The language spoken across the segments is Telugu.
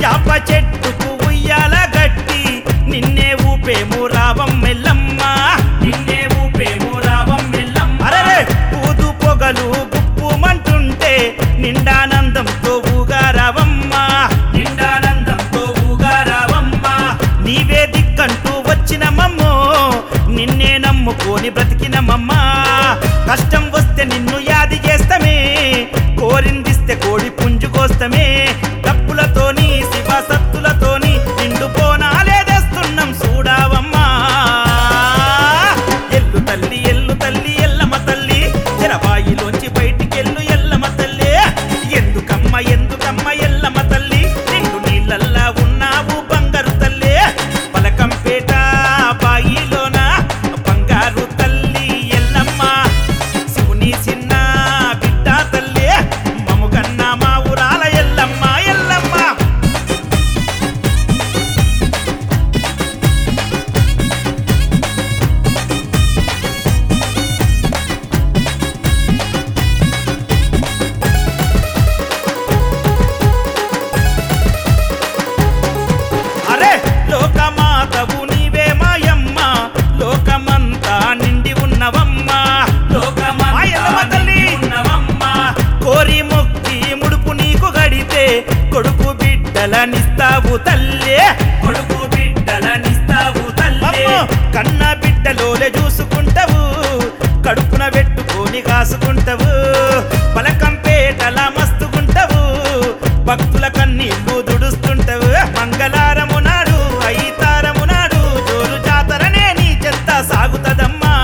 యాప చెట్టుకు ఉయ్యాల గట్టి నిన్నే ఊపేము రావం మెల్లమ్మ నిన్నే ఊపేము రావం మెల్లమ్మ అరే పూదు పొగలు గుప్పుమంటుంటే నిండానందంతో ఊగారావమ్మ నిండానందంతో ఊగారావమ్మ నీవే దిక్కంటూ వచ్చిన మమ్మో నిన్నే నమ్ముకొని బ్రతికినమమ్మ కష్టం వస్తే నిన్ను యాది చేస్తమే కోరిందిస్తే కోడి పుంజుకోస్తమే డప్పులతోని శివ సత్తులతోని నిండు పోనాలేదేస్తున్నాం చూడావమ్మా ఎల్లు తల్లి ఎల్లు తల్లి ఎల్లమ్మ తల్లి చెరబాయిలోంచి బయటికెళ్ళు ఎల్లమ్మ తల్లి ఎందుకమ్మ ఎందుకమ్మ ఎల్లమ్మ తల్లి నిండు నీళ్ళల్లా ఉన్నావు బంగారు తల్లి పలకంపేట బాయిలోన బంగారు తల్లి ఎల్లమ్మ శివుని చిన్న బిడ్డ తల్లి మముగన్న మా ఊరాల ఎల్లమ్మ ఎల్లమ్మ అరే లోకమాతవు నీవే మాయమ్మ లోకమంతా నిండి ఉన్నవమ్మా లోకమంతా ఉన్నవమ్మా కోరి మొక్కి ముడుపు నీకు గడితే కొడుకు బిడ్డలనిస్తావు తల్లి కొడుకు బిడ్డలనిస్తావు తల్లి కన్న బిడ్డలోలే చూసుకుంటావు కడుపున పెట్టుకొని కాసుకుంటావు పలకంపేటల మస్తుకుంటావు భక్తుల కన్నీళ్లు దుడుస్తుంటావు మంగళారము నాడు ఐతారము నాడు జోరు జాతరనే నీ చెంత సాగుతదమ్మా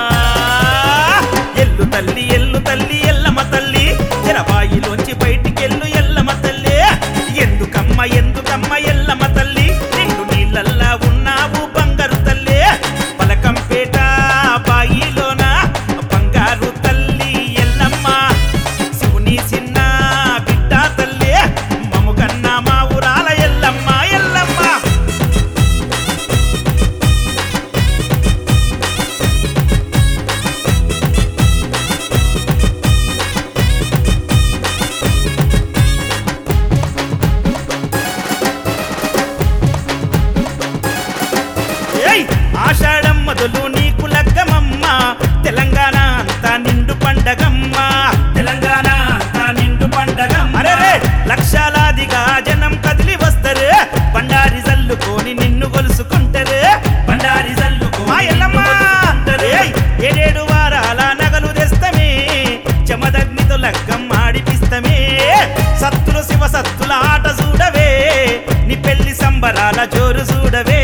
ఎల్లు తల్లి ఎల్లు తల్లి ఎల్లమ్మ తల్లి చెరబాయిలోంచి బయటికెళ్ళు ఎల్లమ్మ తల్లి ఎందుకమ్మ ఎందుకమ్మ ఎల్లమ్మ తల్లి నిండు నీళ్ళల్లా ఉన్నావు బంగారు తల్లి పలకంపేట బాయిలోన బంగారు తల్లి ఎల్లమ్మ శివుని చిన్న బిడ్డ తల్లి మముగన్న మా ఊరాల ఎల్లమ్మ ఎల్లమ్మ ఏయ్ ఆషాఢం మొదలు నీకు లగ్గమమ్మ తెలంగాణ అంతా నిండు పండగమ్మ తెలంగాణ అంతా నిండు పండగమ్మ అరే లక్షలాదిగా జనం కదిలి వస్తారు బండారి జల్లుకొని నిన్ను గొలుసుకుంటారు బండారి జల్లుకో మా ఎల్లమ్మ ఏయ్, ఏడేడు వారాల నగలు తెస్తమే చమదగ్నితో లగ్గం ఆడిపిస్తమే సత్తులు శివ సత్తుల ఆట చూడవే నీ పెళ్లి సంబరాల జోరు చూడవే